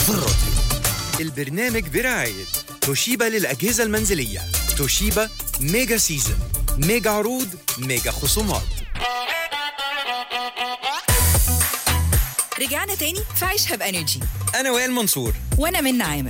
في الراديو البرنامج برعاية توشيبا للأجهزة المنزلية توشيبا ميجا سيزن ميجا عروض ميجا خصومات رجعنا تاني في عيشها بانرجي أنا وائل منصور وانا منى عامر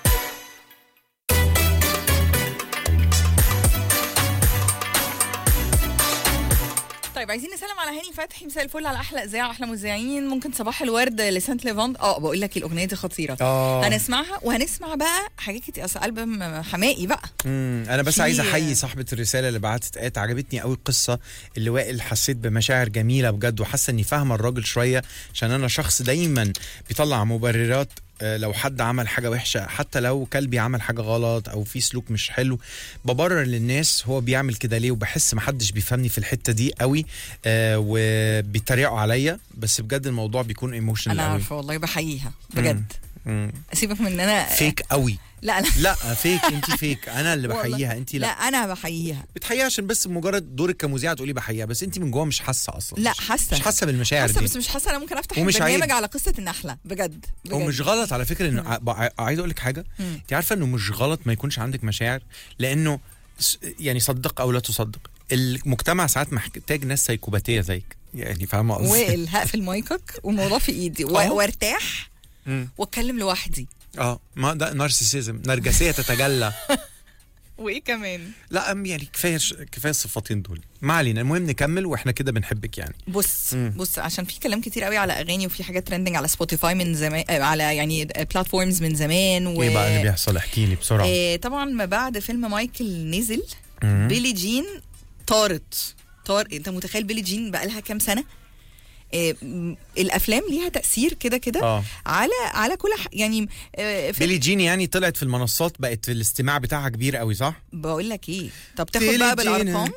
طيب عايزين نسلم على هاني فتحي مساء الفل على احلى اذاعه واحلى مذيعين ممكن صباح الورد لسانت ليفاند اه بقول لك الاغنيه دي خطيره آه. هنسمعها وهنسمع بقى حاجات كتير اصل البوم حمائي بقى مم. انا بس في- عايز احيي صاحبه الرساله اللي بعتت قالت عجبتني قوي القصه اللي وائل حسيت بمشاعر جميله بجد وحاسه اني فاهمه الراجل شويه عشان انا شخص دايما بيطلع مبررات آه، لو حد عمل حاجة وحشة حتى لو كلبي عمل حاجة غلط أو في سلوك مش حلو ببرر للناس هو بيعمل كده ليه وبحس محدش بيفهمني في الحتة دي قوي آه وبيتريقوا عليا بس بجد الموضوع بيكون ايموشنال انا قوي عارفه والله بحييها بجد مم. سيبك من ان انا فيك قوي لا لا لا فيك انت فيك انا اللي والله. بحييها انت لا لا انا بحييها بتحييها عشان بس مجرد دورك كمذيعه تقولي بحييها بس انت من جوه مش حاسه اصلا لا مش- حاسة. مش حاسه بالمشاعر حاسه دي بس مش حاسه انا ممكن افتح ومش البرنامج عيب. على قصه النحله بجد, بجد. ومش غلط على فكره انه ع- عايز اقول لك حاجه مم. انت عارفه انه مش غلط ما يكونش عندك مشاعر لانه س- يعني صدق او لا تصدق المجتمع ساعات محتاج ناس سيكوباتيه زيك يعني فاهمه قصدي وائل هقفل مايكك والموضوع في ايدي و- أهو. وارتاح مم. واتكلم لوحدي اه ما ده نارسيسيزم نرجسيه تتجلى وايه كمان لا أم يعني كفايه ش- كفايه الصفتين دول ما علينا المهم نكمل واحنا كده بنحبك يعني بص مم. بص عشان في كلام كتير قوي على اغاني وفي حاجات ترندنج على سبوتيفاي من زمان آه، على يعني بلاتفورمز من زمان و ايه بقى اللي بيحصل احكي لي بسرعه آه طبعا ما بعد فيلم مايكل نزل مم. بيلي جين طارت طار انت متخيل بيلي جين بقى لها كام سنه آه م- الافلام ليها تاثير كده كده اه على على كل ح... يعني آه بيلي جين يعني طلعت في المنصات بقت الاستماع بتاعها كبير قوي صح؟ بقول لك ايه طب تاخد بقى بالارقام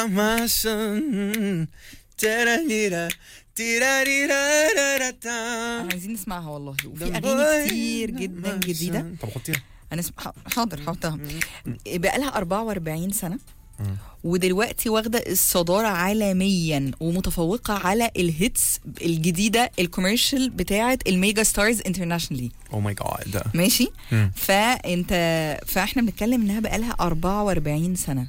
نماسن ترانيرا تيراريرارارتا. عايزين نسمعها والله وفي اغاني كتير جدا نماسن. جديده طب حطيها انا اسم... حاضر حاضر بقى لها 44 سنه ودلوقتي واخده الصداره عالميا ومتفوقه على الهيتس الجديده الكوميرشال بتاعه الميجا ستارز انترناشونالي او ماي جاد ماشي مم. فانت فاحنا بنتكلم انها بقى لها 44 سنه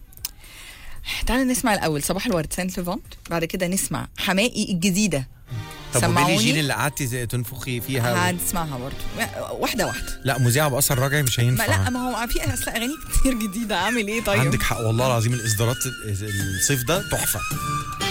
تعالى نسمع الاول صباح الورد سانت ليفانت بعد كده نسمع حمائي الجديده طب وبيلي سمعوني. جين اللي قعدتي زي- تنفخي فيها و... هنسمعها برضه واحده واحده لا مذيعه باثر رجعي مش ما هينفع لا ما هو في اصل اغاني كتير جديده اعمل ايه طيب عندك حق والله العظيم الاصدارات الصيف ده تحفه